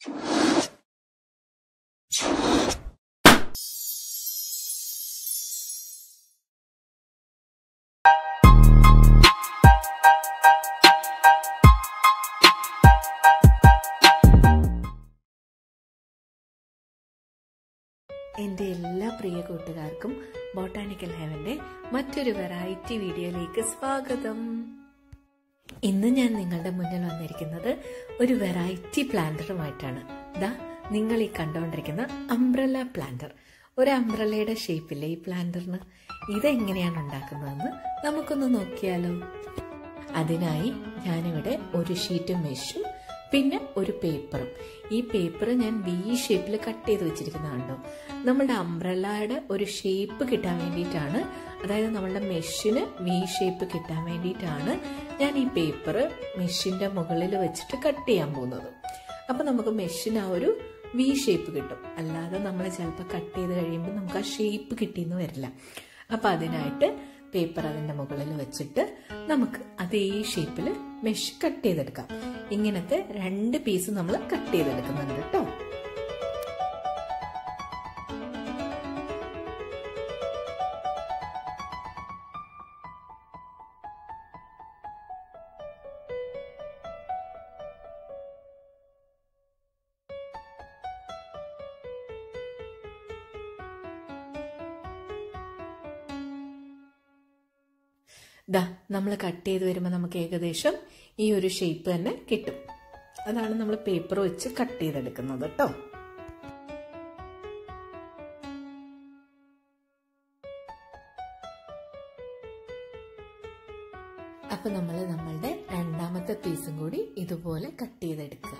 എൻ്റെ എല്ലാ പ്രിയ കൂട്ടുകാർക്കും ബോട്ടാണിക്കൽ ഹെവന്റെ മറ്റൊരു വെറൈറ്റി വീഡിയോയിലേക്ക് സ്വാഗതം ഇന്ന് ഞാൻ നിങ്ങളുടെ മുന്നിൽ വന്നിരിക്കുന്നത് ഒരു വെറൈറ്റി പ്ലാന്ററുമായിട്ടാണ് ദാ നിങ്ങൾ ഈ കണ്ടുകൊണ്ടിരിക്കുന്ന അംബ്രല്ല പ്ലാന്റർ ഒരു അംബ്രല്ലയുടെ ഷേപ്പില്ലേ ഈ പ്ലാന്ററിന് ഇതെങ്ങനെയാണ് ഉണ്ടാക്കുന്നതെന്ന് നമുക്കൊന്ന് നോക്കിയാലോ അതിനായി ഞാനിവിടെ ഒരു ഷീറ്റ് മെഷും പിന്നെ ഒരു പേപ്പറും ഈ പേപ്പർ ഞാൻ വി ഷേപ്പിൽ കട്ട് ചെയ്ത് വെച്ചിരിക്കുന്നതാണല്ലോ നമ്മുടെ അംബ്രല്ലയുടെ ഒരു ഷേപ്പ് കിട്ടാൻ വേണ്ടിയിട്ടാണ് അതായത് നമ്മളുടെ മെഷിന് വി ഷേപ്പ് കിട്ടാൻ വേണ്ടിയിട്ടാണ് ഞാൻ ഈ പേപ്പർ മെഷിന്റെ മുകളിൽ വെച്ചിട്ട് കട്ട് ചെയ്യാൻ പോകുന്നത് അപ്പൊ നമുക്ക് മെഷിന് ആ ഒരു വി ഷേപ്പ് കിട്ടും അല്ലാതെ നമ്മൾ ചിലപ്പോൾ കട്ട് ചെയ്ത് കഴിയുമ്പോൾ നമുക്ക് ആ ഷേപ്പ് കിട്ടിയെന്ന് വരില്ല അപ്പൊ അതിനായിട്ട് പേപ്പർ അതിന്റെ മുകളിൽ വെച്ചിട്ട് നമുക്ക് അതേ ഷേപ്പിൽ മെഷ് കട്ട് ചെയ്തെടുക്കാം ഇങ്ങനത്തെ രണ്ട് പീസ് നമ്മൾ കട്ട് ചെയ്തെടുക്കുന്നുണ്ട് കേട്ടോ ദാ നമ്മൾ കട്ട് ചെയ്ത് വരുമ്പോൾ നമുക്ക് ഏകദേശം ഈ ഒരു ഷേപ്പ് തന്നെ കിട്ടും അതാണ് നമ്മൾ പേപ്പർ വെച്ച് കട്ട് ചെയ്തെടുക്കുന്നത് കേട്ടോ അപ്പൊ നമ്മൾ നമ്മളുടെ രണ്ടാമത്തെ പീസും കൂടി ഇതുപോലെ കട്ട് ചെയ്തെടുക്കുക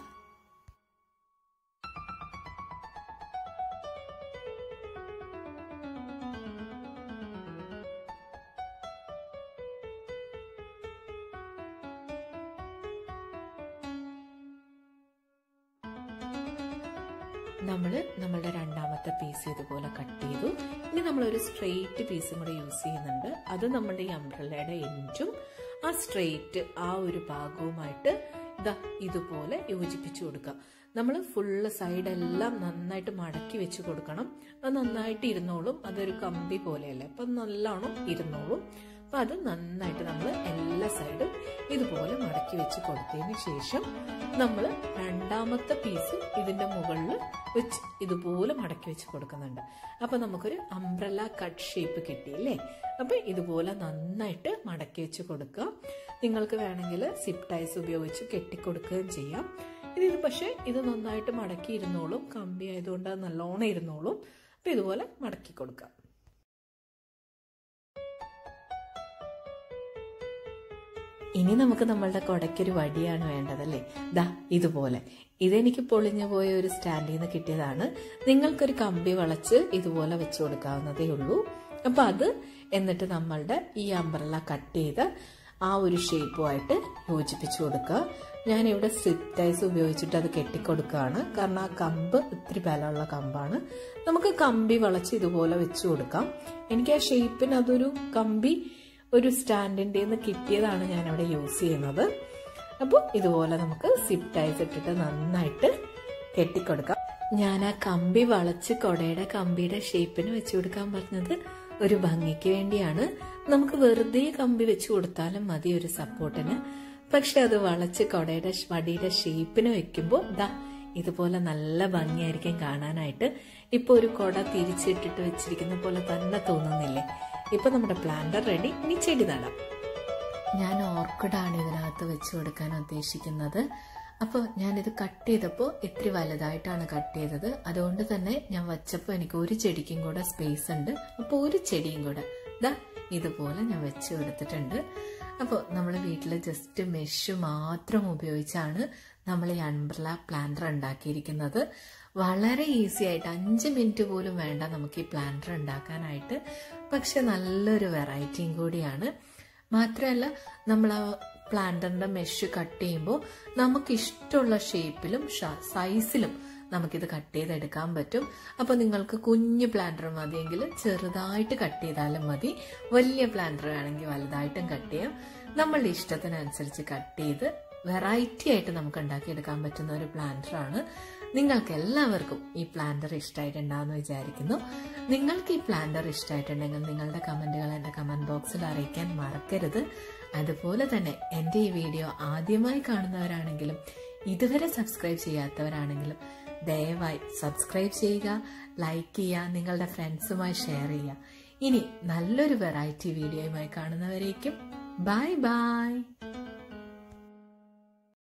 നമ്മൾ നമ്മളുടെ രണ്ടാമത്തെ പീസ് ഇതുപോലെ കട്ട് ചെയ്തു ഇനി നമ്മളൊരു സ്ട്രെയിറ്റ് പീസും കൂടെ യൂസ് ചെയ്യുന്നുണ്ട് അത് നമ്മുടെ ഈ അംബ്രല്ലയുടെ എൻഡും ആ സ്ട്രെയിറ്റ് ആ ഒരു ഭാഗവുമായിട്ട് ഇതാ ഇതുപോലെ യോജിപ്പിച്ചു കൊടുക്കുക നമ്മൾ ഫുള്ള് സൈഡെല്ലാം നന്നായിട്ട് മടക്കി വെച്ച് കൊടുക്കണം അത് നന്നായിട്ട് ഇരുന്നോളും അതൊരു കമ്പി പോലെയല്ലേ അപ്പം നല്ലോണം ഇരുന്നോളും അപ്പം അത് നന്നായിട്ട് നമ്മൾ എല്ലാ സൈഡും ഇതുപോലെ മടക്കി വെച്ച് കൊടുത്തതിന് ശേഷം നമ്മൾ രണ്ടാമത്തെ പീസ് ഇതിന്റെ മുകളിൽ വെച്ച് ഇതുപോലെ മടക്കി വെച്ച് കൊടുക്കുന്നുണ്ട് അപ്പൊ നമുക്കൊരു അംബ്രല കട്ട് ഷേപ്പ് കിട്ടിയില്ലേ അപ്പൊ ഇതുപോലെ നന്നായിട്ട് മടക്കി വെച്ച് കൊടുക്കുക നിങ്ങൾക്ക് വേണമെങ്കിൽ സിപ്പ് ടൈസ് ഉപയോഗിച്ച് കെട്ടിക്കൊടുക്കുകയും ചെയ്യാം ഇത് പക്ഷേ ഇത് നന്നായിട്ട് മടക്കി ഇരുന്നോളും കമ്പി ആയതുകൊണ്ട് അത് നല്ലോണം ഇരുന്നോളും അപ്പൊ ഇതുപോലെ മടക്കി കൊടുക്കാം ഇനി നമുക്ക് നമ്മളുടെ കൊടയ്ക്കൊരു വടിയാണ് വേണ്ടതല്ലേ ദാ ഇതുപോലെ ഇതെനിക്ക് പൊളിഞ്ഞു പോയ ഒരു സ്റ്റാൻഡിൽ നിന്ന് കിട്ടിയതാണ് നിങ്ങൾക്കൊരു കമ്പി വളച്ച് ഇതുപോലെ വെച്ചു കൊടുക്കാവുന്നതേ ഉള്ളൂ അപ്പൊ അത് എന്നിട്ട് നമ്മളുടെ ഈ അംബ്രല കട്ട് ചെയ്ത് ആ ഒരു ഷേപ്പുമായിട്ട് യോജിപ്പിച്ചു കൊടുക്കുക ഞാനിവിടെ സ്ലിപ്പ് ടൈസ് ഉപയോഗിച്ചിട്ട് അത് കെട്ടിക്കൊടുക്കുകയാണ് കാരണം ആ കമ്പ് ഇത്തിരി ബലമുള്ള കമ്പാണ് നമുക്ക് കമ്പി വളച്ച് ഇതുപോലെ വെച്ചു കൊടുക്കാം എനിക്ക് ആ ഷേപ്പിന് അതൊരു കമ്പി ഒരു സ്റ്റാൻഡിൻ്റെ നിന്ന് കിട്ടിയതാണ് ഞാൻ അവിടെ യൂസ് ചെയ്യുന്നത് അപ്പോൾ ഇതുപോലെ നമുക്ക് സിപ്പ് ടൈസ് ഇട്ടിട്ട് നന്നായിട്ട് കെട്ടിക്കൊടുക്കാം ഞാൻ ആ കമ്പി വളച്ച് കൊടയുടെ കമ്പിയുടെ ഷേപ്പിന് വെച്ചു കൊടുക്കാൻ പറഞ്ഞത് ഒരു ഭംഗിക്ക് വേണ്ടിയാണ് നമുക്ക് വെറുതെ കമ്പി വെച്ച് കൊടുത്താലും മതി ഒരു സപ്പോർട്ടിന് പക്ഷെ അത് വളച്ച് കൊടയുടെ വടിയുടെ ഷേപ്പിന് വെക്കുമ്പോൾ ദാ ഇതുപോലെ നല്ല ഭംഗിയായിരിക്കും കാണാനായിട്ട് ഇപ്പൊ ഒരു കൊട തിരിച്ചിട്ടിട്ട് വെച്ചിരിക്കുന്ന പോലെ തന്നെ തോന്നുന്നില്ലേ ഇപ്പൊ നമ്മുടെ പ്ലാന്റർ റെഡി ഇനി ചെടി നടാം ഞാൻ ഓർക്കിഡാണ് ഇതിനകത്ത് വെച്ച് കൊടുക്കാൻ ഉദ്ദേശിക്കുന്നത് അപ്പോൾ ഞാനിത് കട്ട് ചെയ്തപ്പോൾ ഇത്തിരി വലുതായിട്ടാണ് കട്ട് ചെയ്തത് അതുകൊണ്ട് തന്നെ ഞാൻ വച്ചപ്പോൾ എനിക്ക് ഒരു ചെടിക്കും കൂടെ സ്പേസ് ഉണ്ട് അപ്പോൾ ഒരു ചെടിയും കൂടെ ദാ ഇതുപോലെ ഞാൻ വെച്ച് കൊടുത്തിട്ടുണ്ട് അപ്പോൾ നമ്മൾ വീട്ടിൽ ജസ്റ്റ് മെഷ് മാത്രം ഉപയോഗിച്ചാണ് നമ്മൾ ഈ അൺബ്രല പ്ലാന്റർ ഉണ്ടാക്കിയിരിക്കുന്നത് വളരെ ഈസി ആയിട്ട് അഞ്ച് മിനിറ്റ് പോലും വേണ്ട നമുക്ക് ഈ പ്ലാന്റർ ഉണ്ടാക്കാനായിട്ട് പക്ഷെ നല്ലൊരു വെറൈറ്റിയും കൂടിയാണ് മാത്രമല്ല നമ്മൾ ആ പ്ലാന്ററിന്റെ മെഷ് കട്ട് ചെയ്യുമ്പോൾ നമുക്ക് ഇഷ്ടമുള്ള ഷേപ്പിലും സൈസിലും നമുക്കിത് കട്ട് ചെയ്തെടുക്കാൻ പറ്റും അപ്പോൾ നിങ്ങൾക്ക് കുഞ്ഞു പ്ലാന്റർ മതിയെങ്കിൽ ചെറുതായിട്ട് കട്ട് ചെയ്താലും മതി വലിയ പ്ലാന്റർ വേണമെങ്കിൽ വലുതായിട്ടും കട്ട് ചെയ്യാം നമ്മളുടെ ഇഷ്ടത്തിനനുസരിച്ച് കട്ട് ചെയ്ത് വെറൈറ്റി ആയിട്ട് നമുക്ക് ഉണ്ടാക്കിയെടുക്കാൻ പറ്റുന്ന ഒരു പ്ലാന്ററാണ് നിങ്ങൾക്ക് എല്ലാവർക്കും ഈ പ്ലാന്റർ ഇഷ്ടമായിട്ടുണ്ടാവുമെന്ന് വിചാരിക്കുന്നു നിങ്ങൾക്ക് ഈ പ്ലാന്റർ ഇഷ്ടമായിട്ടുണ്ടെങ്കിൽ നിങ്ങളുടെ കമൻറ്റുകൾ എൻ്റെ കമൻറ്റ് ബോക്സിൽ അറിയിക്കാൻ മറക്കരുത് അതുപോലെ തന്നെ എൻ്റെ ഈ വീഡിയോ ആദ്യമായി കാണുന്നവരാണെങ്കിലും ഇതുവരെ സബ്സ്ക്രൈബ് ചെയ്യാത്തവരാണെങ്കിലും ദയവായി സബ്സ്ക്രൈബ് ചെയ്യുക ലൈക്ക് ചെയ്യുക നിങ്ങളുടെ ഫ്രണ്ട്സുമായി ഷെയർ ചെയ്യുക ഇനി നല്ലൊരു വെറൈറ്റി വീഡിയോയുമായി കാണുന്നവരേക്കും ബൈ ബൈ